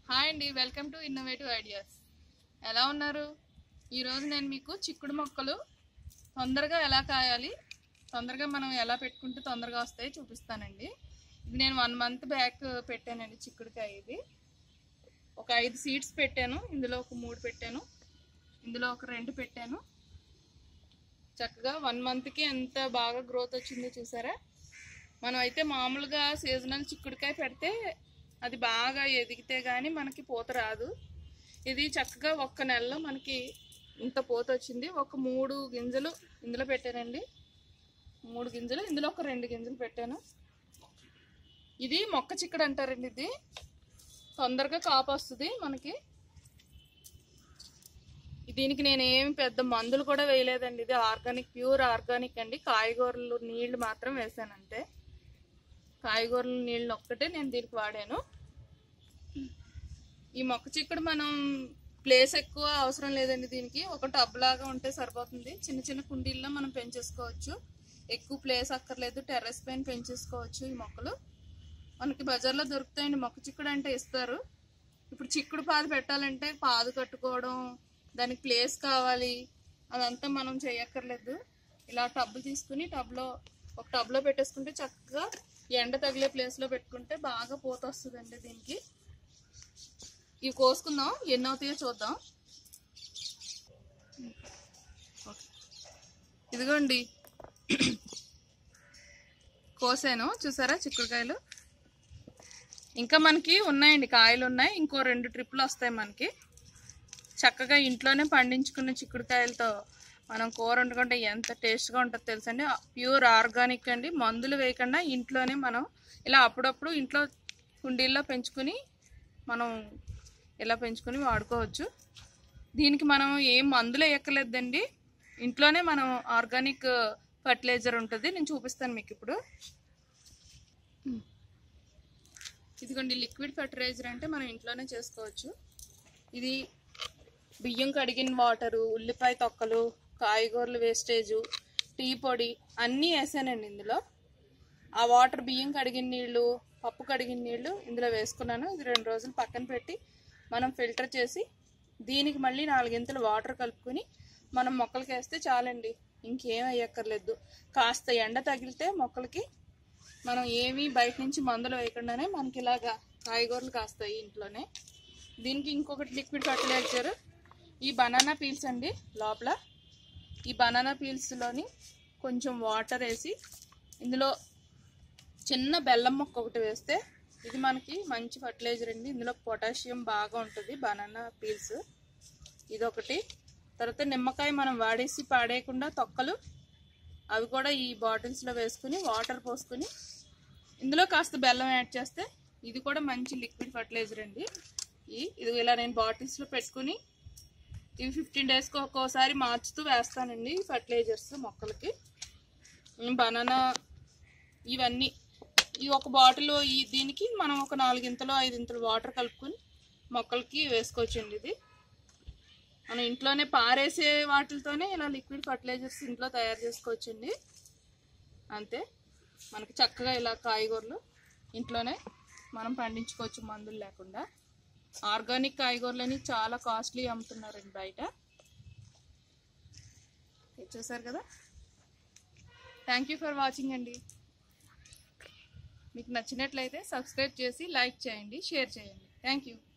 Hi అండి welcome to innovative ideas ఎలా ఉన్నారు ఈరోజు నేను మీకు చిక్కుడు మొక్కలు తొందరగా ఎలా కాయాలి తొందరగా మనం ఎలా పెట్టుకుంటే తొందరగా వస్తాయి చూపిస్తానండి ఇది నేను వన్ మంత్ బ్యాక్ పెట్టానండి చిక్కుడుకాయ ఇది ఒక ఐదు సీడ్స్ పెట్టాను ఇందులో ఒక మూడు పెట్టాను ఇందులో ఒక రెండు పెట్టాను చక్కగా వన్ మంత్కి ఎంత బాగా గ్రోత్ వచ్చిందో చూసారా మనం అయితే మామూలుగా సీజనల్ చిక్కుడుకాయ పెడితే అది బాగా ఎదిగితే కానీ మనకి పూత రాదు ఇది చక్కగా ఒక్క నెలలో మనకి ఇంత పూత వచ్చింది ఒక మూడు గింజలు ఇందులో పెట్టానండి మూడు గింజలు ఇందులో ఒక రెండు గింజలు పెట్టాను ఇది మొక్క చిక్కుడు అంటారండి ఇది తొందరగా కాపు వస్తుంది మనకి దీనికి నేను ఏమి పెద్ద మందులు కూడా వేయలేదండి ఇది ఆర్గానిక్ ప్యూర్ ఆర్గానిక్ అండి కాయగూరలు నీళ్లు మాత్రం వేసాను అంతే కాయగూరల నీళ్ళు ఒక్కటే నేను దీనికి వాడాను ఈ మొక్క చిక్కుడు మనం ప్లేస్ ఎక్కువ అవసరం లేదండి దీనికి ఒక టబ్ లాగా ఉంటే సరిపోతుంది చిన్న చిన్న కుండీల్లో మనం పెంచేసుకోవచ్చు ఎక్కువ ప్లేస్ అక్కర్లేదు టెర్రస్ పైన పెంచేసుకోవచ్చు ఈ మొక్కలు మనకి బజార్లో దొరుకుతాయండి మొక్క చిక్కుడు అంటే ఇస్తారు ఇప్పుడు చిక్కుడు పాదు పెట్టాలంటే పాదు కట్టుకోవడం దానికి ప్లేస్ కావాలి అదంతా మనం చేయక్కర్లేదు ఇలా టబ్బు తీసుకుని టబ్లో ఒక టబ్లో పెట్టేసుకుంటే చక్కగా ఎండ తగిలే ప్లేస్లో పెట్టుకుంటే బాగా పూత వస్తుందండి దీనికి ఇవి కోసుకుందాం ఎన్ని అవుతాయో చూద్దాం ఓకే. ఇదిగోండి కోసాను చూసారా చిక్కుడుకాయలు ఇంకా మనకి ఉన్నాయండి కాయలు ఉన్నాయి ఇంకో రెండు ట్రిప్లు వస్తాయి మనకి చక్కగా ఇంట్లోనే పండించుకున్న చిక్కుడుకాయలతో మనం కూర వండుకుంటే ఎంత టేస్ట్గా ఉంటుందో తెలుసండి ప్యూర్ ఆర్గానిక్ అండి మందులు వేయకుండా ఇంట్లోనే మనం ఇలా అప్పుడప్పుడు ఇంట్లో కుండీల్లో పెంచుకుని మనం ఇలా పెంచుకుని వాడుకోవచ్చు దీనికి మనం ఏం మందులు వేయక్కర్లేదండి ఇంట్లోనే మనం ఆర్గానిక్ ఫర్టిలైజర్ ఉంటుంది నేను చూపిస్తాను మీకు ఇప్పుడు ఇదిగోండి లిక్విడ్ ఫర్టిలైజర్ అంటే మనం ఇంట్లోనే చేసుకోవచ్చు ఇది బియ్యం కడిగిన వాటరు ఉల్లిపాయ తొక్కలు కాయగూరల వేస్టేజు టీ పొడి అన్నీ వేసానండి ఇందులో ఆ వాటర్ బియ్యం కడిగిన నీళ్ళు పప్పు కడిగిన నీళ్ళు ఇందులో వేసుకున్నాను ఇది రెండు రోజులు పక్కన పెట్టి మనం ఫిల్టర్ చేసి దీనికి మళ్ళీ నాలుగింతలు వాటర్ కలుపుకొని మనం మొక్కలకి వేస్తే చాలండి ఇంకేం అయ్యక్కర్లేదు కాస్త ఎండ తగిలితే మొక్కలకి మనం ఏమీ బయట నుంచి మందులు వేయకుండానే మనకి ఇలాగా కాయగూరలు కాస్తాయి ఇంట్లోనే దీనికి ఇంకొకటి లిక్విడ్ ఫర్టిలైజర్ ఈ బనానా పీల్స్ అండి లోపల ఈ బనానా పీల్స్లోని కొంచెం వాటర్ వేసి ఇందులో చిన్న బెల్లం మొక్క ఒకటి వేస్తే ఇది మనకి మంచి ఫర్టిలైజర్ అండి ఇందులో పొటాషియం బాగా ఉంటుంది బనానా పీల్స్ ఇదొకటి తర్వాత నిమ్మకాయ మనం వాడేసి పాడేయకుండా తొక్కలు అవి కూడా ఈ బాటిల్స్లో వేసుకుని వాటర్ పోసుకుని ఇందులో కాస్త బెల్లం యాడ్ చేస్తే ఇది కూడా మంచి లిక్విడ్ ఫర్టిలైజర్ అండి ఈ ఇది ఇలా నేను బాటిల్స్లో పెట్టుకుని ఇవి ఫిఫ్టీన్ డేస్కి ఒక్కోసారి మార్చుతూ వేస్తానండి ఫర్టిలైజర్స్ మొక్కలకి బనానా ఇవన్నీ ఈ ఒక బాటిల్ ఈ దీనికి మనం ఒక నాలుగింతలు ఐదింతలు వాటర్ కలుపుకొని మొక్కలకి వేసుకోవచ్చండి ఇది మనం ఇంట్లోనే పారేసే వాటితోనే ఇలా లిక్విడ్ ఫర్టిలైజర్స్ ఇంట్లో తయారు చేసుకోవచ్చండి అంతే మనకి చక్కగా ఇలా కాయగూరలు ఇంట్లోనే మనం పండించుకోవచ్చు మందులు లేకుండా ఆర్గానిక్ కాయగూరలని చాలా కాస్ట్లీ అమ్ముతున్నారండి బయట చూసారు కదా థ్యాంక్ యూ ఫర్ వాచింగ్ అండి మీకు నచ్చినట్లయితే సబ్స్క్రైబ్ చేసి లైక్ చేయండి షేర్ చేయండి థ్యాంక్ యూ